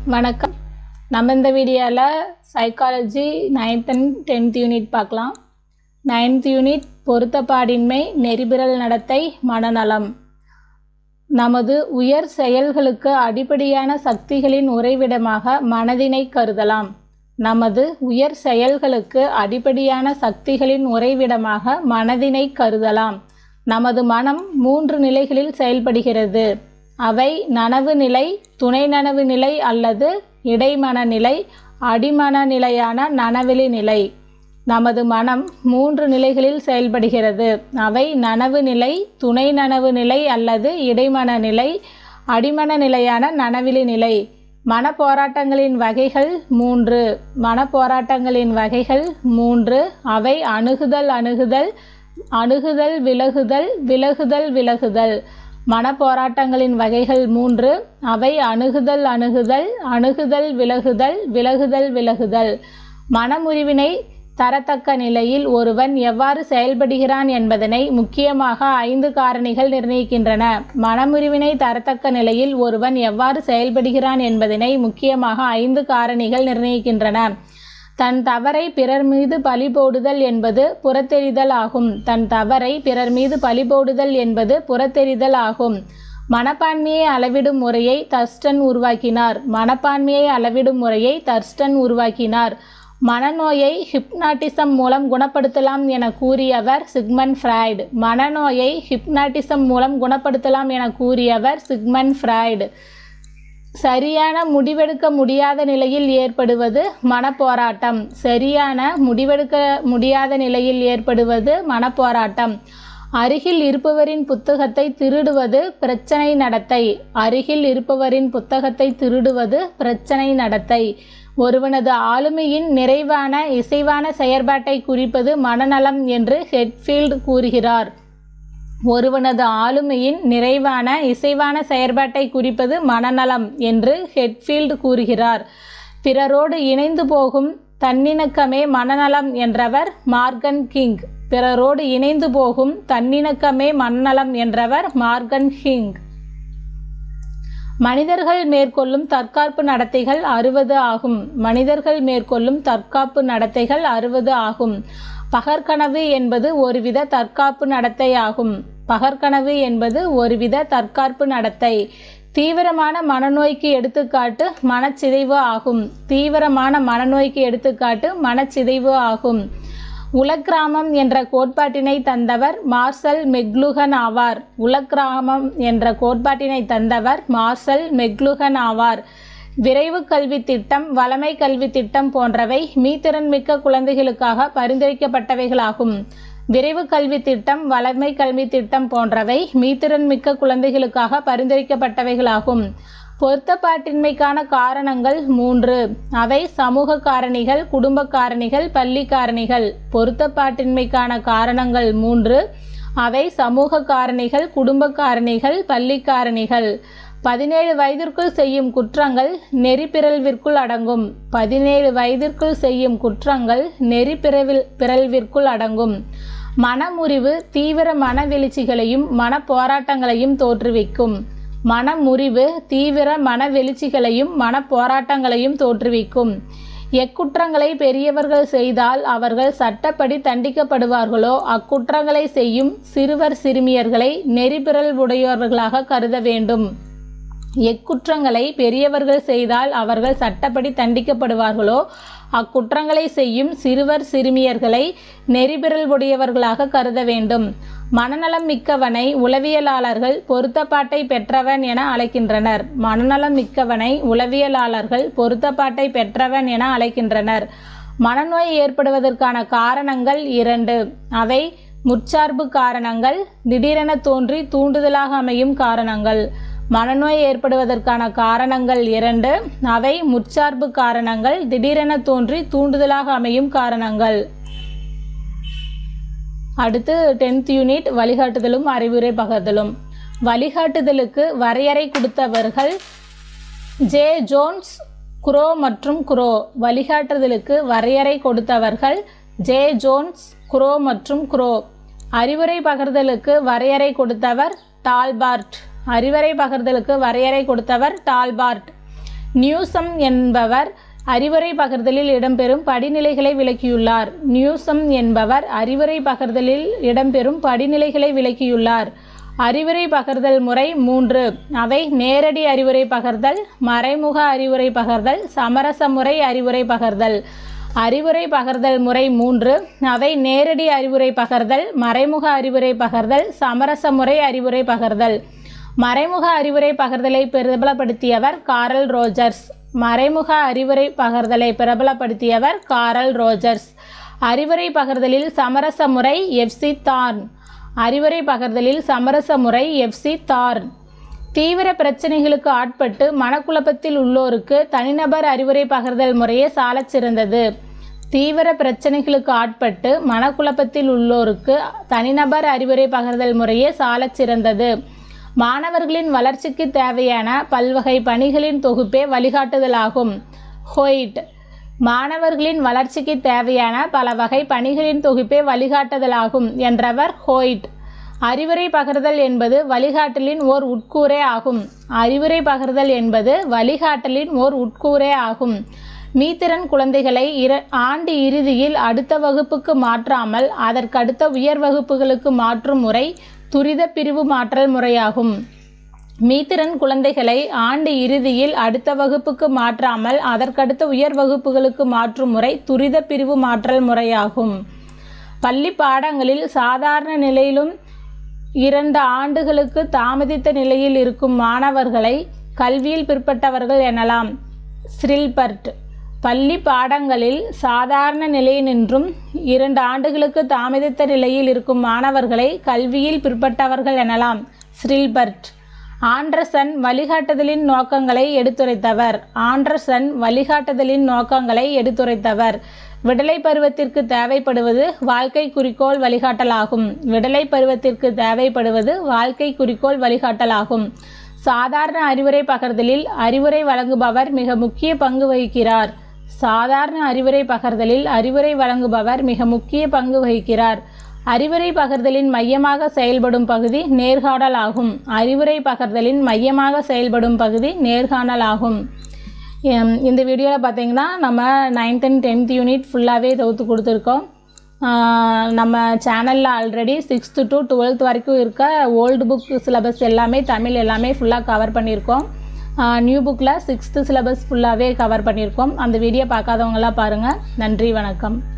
வணக்கம் நம்ம இந்த வீடியோவில் psychology ninth and tenth unit பார்க்கலாம் நைன்த் யூனிட் பொருத்தப்பாடின்மை நெறிபிறல் நடத்தை மனநலம் நமது உயர் செயல்களுக்கு அடிப்படையான சக்திகளின் உறைவிடமாக மனதினை கருதலாம் நமது உயர் செயல்களுக்கு அடிப்படையான சக்திகளின் உறைவிடமாக மனதினை கருதலாம் நமது மனம் மூன்று நிலைகளில் செயல்படுகிறது அவை நனவு நிலை துணை நனவு நிலை அல்லது இடைமன நிலை அடிமன நிலையான நனவெளி நிலை நமது மனம் மூன்று நிலைகளில் செயல்படுகிறது அவை நனவு நிலை துணை நனவு நிலை அல்லது இடைமன நிலை அடிமன நிலையான நனவிலி நிலை மனப்போராட்டங்களின் வகைகள் மூன்று மனப்போராட்டங்களின் வகைகள் மூன்று அவை அணுகுதல் அணுகுதல் அணுகுதல் விலகுதல் விலகுதல் விலகுதல் மனப்போராட்டங்களின் வகைகள் மூன்று அவை அணுகுதல் அணுகுதல் அணுகுதல் விலகுதல் விலகுதல் விலகுதல் மனமுறிவினை தரத்தக்க நிலையில் ஒருவன் எவ்வாறு செயல்படுகிறான் என்பதனை முக்கியமாக ஐந்து காரணிகள் நிர்ணயிக்கின்றன மனமுறிவினை தரத்தக்க நிலையில் ஒருவன் எவ்வாறு செயல்படுகிறான் என்பதனை முக்கியமாக ஐந்து காரணிகள் நிர்ணயிக்கின்றன தன் தவறை பிறர் மீது பழி போடுதல் என்பது புறத்தெறிதல் ஆகும் தன் தவறை பிறர் மீது பழி போடுதல் என்பது புறத்தெறிதல் ஆகும் மனப்பான்மையை அளவிடும் முறையை தர்ஸ்டன் உருவாக்கினார் மனப்பான்மையை அளவிடும் முறையை தர்ஸ்டன் உருவாக்கினார் மனநோயை ஹிப்னாட்டிசம் மூலம் குணப்படுத்தலாம் என கூறியவர் சிக்மன் ஃப்ராய்டு மனநோயை ஹிப்னாட்டிசம் மூலம் குணப்படுத்தலாம் என கூறியவர் சிக்மன் ஃப்ராய்டு சரியான முடிவெடுக்க முடியாத நிலையில் ஏற்படுவது மனப்போராட்டம் சரியான முடிவெடுக்க முடியாத நிலையில் ஏற்படுவது மனப்போராட்டம் அருகில் இருப்பவரின் புத்தகத்தை திருடுவது பிரச்சனை நடத்தை அருகில் இருப்பவரின் புத்தகத்தை திருடுவது பிரச்சனை நடத்தை ஒருவனது ஆளுமையின் நிறைவான இசைவான செயற்பாட்டை குறிப்பது மனநலம் என்று ஹெட்ஃபீல்டு கூறுகிறார் ஒருவனது ஆளுமையின் நிறைவான இசைவான செயற்பாட்டை குறிப்பது மனநலம் என்று ஹெட்ஃபீல்டு கூறுகிறார் பிறரோடு இணைந்து போகும் தன்னிணக்கமே மனநலம் என்றவர் மார்கன் கிங் பிறரோடு இணைந்து போகும் தன்னிணக்கமே மனநலம் என்றவர் மார்கன் கிங் மனிதர்கள் மேற்கொள்ளும் தற்காப்பு நடத்தைகள் அறுபது ஆகும் மனிதர்கள் மேற்கொள்ளும் தற்காப்பு நடத்தைகள் அறுபது ஆகும் பகற்கனவு என்பது ஒருவித தற்காப்பு நடத்தை ஆகும் பகற்கனவு என்பது ஒருவித தற்காப்பு நடத்தை தீவிரமான மனநோய்க்கு எடுத்துக்காட்டு மனச்சிதைவு ஆகும் தீவிரமான மனநோய்க்கு எடுத்துக்காட்டு மனச்சிதைவு ஆகும் உலக்கிராமம் என்ற கோட்பாட்டினை தந்தவர் மார்சல் மெக்லுகன் ஆவார் உலக்கிராமம் என்ற கோட்பாட்டினை தந்தவர் மார்சல் மெக்லுகன் ஆவார் விரைவு கல்வி திட்டம் வளமை கல்வி திட்டம் போன்றவை மீத்திறன் மிக்க குழந்தைகளுக்காக பரிந்துரைக்கப்பட்டவைகளாகும் விரைவு கல்வி திட்டம் வளமை கல்வி திட்டம் போன்றவை மீத்திறன் மிக்க குழந்தைகளுக்காக பரிந்துரைக்கப்பட்டவைகளாகும் பொருத்தப்பாட்டின்மைக்கான காரணங்கள் மூன்று அவை சமூக காரணிகள் குடும்ப காரணிகள் பள்ளி காரணிகள் பொருத்தப்பாட்டின்மைக்கான காரணங்கள் மூன்று அவை சமூக காரணிகள் குடும்ப காரணிகள் பள்ளி காரணிகள் பதினேழு வயதிற்குள் செய்யும் குற்றங்கள் நெறிப்பிறழ்விற்குள் அடங்கும் பதினேழு வயதிற்குள் செய்யும் குற்றங்கள் நெறிப்பிறவில் பிறழ்விற்குள் அடங்கும் மனமுறிவு தீவிர மனவெளிச்சிகளையும் மனப்போராட்டங்களையும் தோற்றுவிக்கும் மனமுறிவு தீவிர மனவெளிச்சிகளையும் மனப்போராட்டங்களையும் தோற்றுவிக்கும் எக்குற்றங்களை பெரியவர்கள் செய்தால் அவர்கள் சட்டப்படி தண்டிக்கப்படுவார்களோ அக்குற்றங்களை செய்யும் சிறுவர் சிறுமியர்களை நெறிபிறல் உடையவர்களாக கருத வேண்டும் எக்குற்றங்களை பெரியவர்கள் செய்தால் அவர்கள் சட்டப்படி தண்டிக்கப்படுவார்களோ அக்குற்றங்களை செய்யும் சிறுவர் சிறுமியர்களை நெறிபிறல் உடையவர்களாக கருத வேண்டும் மனநலம் மிக்கவனை உளவியலாளர்கள் பொருத்தப்பாட்டை பெற்றவன் என அழைக்கின்றனர் மனநலம் மிக்கவனை உளவியலாளர்கள் பொருத்தப்பாட்டை பெற்றவன் என அழைக்கின்றனர் மனநோய் ஏற்படுவதற்கான காரணங்கள் இரண்டு அவை முற்சார்பு காரணங்கள் திடீரென தோன்றி தூண்டுதலாக அமையும் காரணங்கள் மனநோய் ஏற்படுவதற்கான காரணங்கள் இரண்டு அவை முற்சார்பு காரணங்கள் திடீரென தோன்றி தூண்டுதலாக அமையும் காரணங்கள் அடுத்து டென்த் யூனிட் வழிகாட்டுதலும் அறிவுரை பகர்தலும் வழிகாட்டுதலுக்கு வரையறை கொடுத்தவர்கள் ஜே ஜோன்ஸ் குரோ மற்றும் குரோ வழிகாட்டுதலுக்கு வரையறை கொடுத்தவர்கள் ஜே ஜோன்ஸ் குரோ மற்றும் குரோ அறிவுரை பகிர்தலுக்கு வரையறை கொடுத்தவர் டால்பார்ட் அறிவுரை பகிர்தலுக்கு வரையறை கொடுத்தவர் டால்பார்ட் நியூசம் என்பவர் அறிவுரை பகிர்தலில் இடம்பெறும் படிநிலைகளை விளக்கியுள்ளார் நியூசம் என்பவர் அறிவுரை பகிர்தலில் இடம்பெறும் படிநிலைகளை விளக்கியுள்ளார் அறிவுரை பகிர்தல் முறை மூன்று அவை நேரடி அறிவுரை பகிர்தல் மறைமுக அறிவுரை பகிர்தல் சமரச முறை அறிவுரை பகிர்தல் அறிவுரை பகிர்தல் முறை மூன்று அவை நேரடி அறிவுரை பகிர்தல் மறைமுக அறிவுரை பகிர்தல் சமரச முறை அறிவுரை பகிர்தல் மறைமுக அறிவுரை பகிர்தலை பிரபலப்படுத்தியவர் காரல் ரோஜர்ஸ் மறைமுக அறிவுரை பகிர்தலை பிரபலப்படுத்தியவர் காரல் ரோஜர்ஸ் அறிவுரை பகிர்தலில் சமரச முறை எஃப்சி தார்ன் அறிவுரை பகிர்தலில் சமரச முறை எஃப்சி தார்ன் தீவிர பிரச்சனைகளுக்கு ஆட்பட்டு மனக்குழப்பத்தில் உள்ளோருக்கு தனிநபர் அறிவுரை பகிர்தல் முறையே சாலச் சிறந்தது தீவிர பிரச்சனைகளுக்கு ஆட்பட்டு மனக்குழப்பத்தில் உள்ளோருக்கு தனிநபர் அறிவுரை பகிர்தல் முறையே சாலச் சிறந்தது மாணவர்களின் வளர்ச்சிக்கு தேவையான பல்வகை பணிகளின் தொகுப்பே வழிகாட்டுதலாகும் ஹொய்ட் மாணவர்களின் வளர்ச்சிக்கு தேவையான பல வகை பணிகளின் தொகுப்பே வழிகாட்டுதலாகும் என்றவர் ஹோய்ட் அறிவுரை பகிர்தல் என்பது வழிகாட்டலின் ஓர் உட்கூறே ஆகும் அறிவுரை பகிர்தல் என்பது வழிகாட்டலின் ஓர் உட்கூறே ஆகும் மீத்திறன் குழந்தைகளை இர ஆண்டு இறுதியில் அடுத்த வகுப்புக்கு மாற்றாமல் அதற்கடுத்த உயர் வகுப்புகளுக்கு மாற்றும் முறை துரித பிரிவு மாற்றல் முறையாகும் மீத்திறன் குழந்தைகளை ஆண்டு இறுதியில் அடுத்த வகுப்புக்கு மாற்றாமல் அதற்கடுத்த உயர் வகுப்புகளுக்கு மாற்றும் முறை துரித பிரிவு மாற்றல் முறையாகும் பள்ளி பாடங்களில் சாதாரண நிலையிலும் இரண்டு ஆண்டுகளுக்கு தாமதித்த நிலையில் இருக்கும் மாணவர்களை கல்வியில் பிற்பட்டவர்கள் எனலாம் ஸ்ரில்பர்ட் பள்ளி பாடங்களில் சாதாரண நிலையினின்றும் இரண்டு ஆண்டுகளுக்கு தாமதித்த நிலையில் இருக்கும் மாணவர்களை கல்வியில் பிற்பட்டவர்கள் எனலாம் ஸ்ரில்பர்ட் ஆண்டர்சன் வழிகாட்டுதலின் நோக்கங்களை எடுத்துரைத்தவர் ஆண்டர்சன் வழிகாட்டுதலின் நோக்கங்களை எடுத்துரைத்தவர் விடலை பருவத்திற்கு தேவைப்படுவது வாழ்க்கை குறிக்கோள் வழிகாட்டலாகும் விடலை பருவத்திற்கு தேவைப்படுவது வாழ்க்கை குறிக்கோள் வழிகாட்டலாகும் சாதாரண அறிவுரை பகிர்தலில் அறிவுரை வழங்குபவர் மிக முக்கிய பங்கு வகிக்கிறார் சாதாரண அறிவுரை பகிர்தலில் அறிவுரை வழங்குபவர் மிக முக்கிய பங்கு வகிக்கிறார் அறிவுரை பகிர்தலின் மையமாக செயல்படும் பகுதி நேர்காணல் ஆகும் அறிவுரை பகிர்தலின் மையமாக செயல்படும் பகுதி நேர்காணல் ஆகும் எம், இந்த வீடியோவில் பார்த்தீங்கன்னா நம்ம நைன்த் அண்ட் டென்த் யூனிட் ஃபுல்லாகவே தொகுத்து கொடுத்துருக்கோம் ஆஹ், நம்ம சேனலில் ஆல்ரெடி சிக்ஸ்த்து டு டுவெல்த் வரைக்கும் இருக்க ஓல்டு புக் சிலபஸ் எல்லாமே தமிழ் எல்லாமே ஃபுல்லாக கவர் பண்ணியிருக்கோம் நியூ புக்கில் சிக்ஸ்த்து சிலபஸ் ஃபுல்லாகவே கவர் பண்ணியிருக்கோம் அந்த வீடியோ பார்க்காதவங்களாம் பாருங்கள் நன்றி வணக்கம்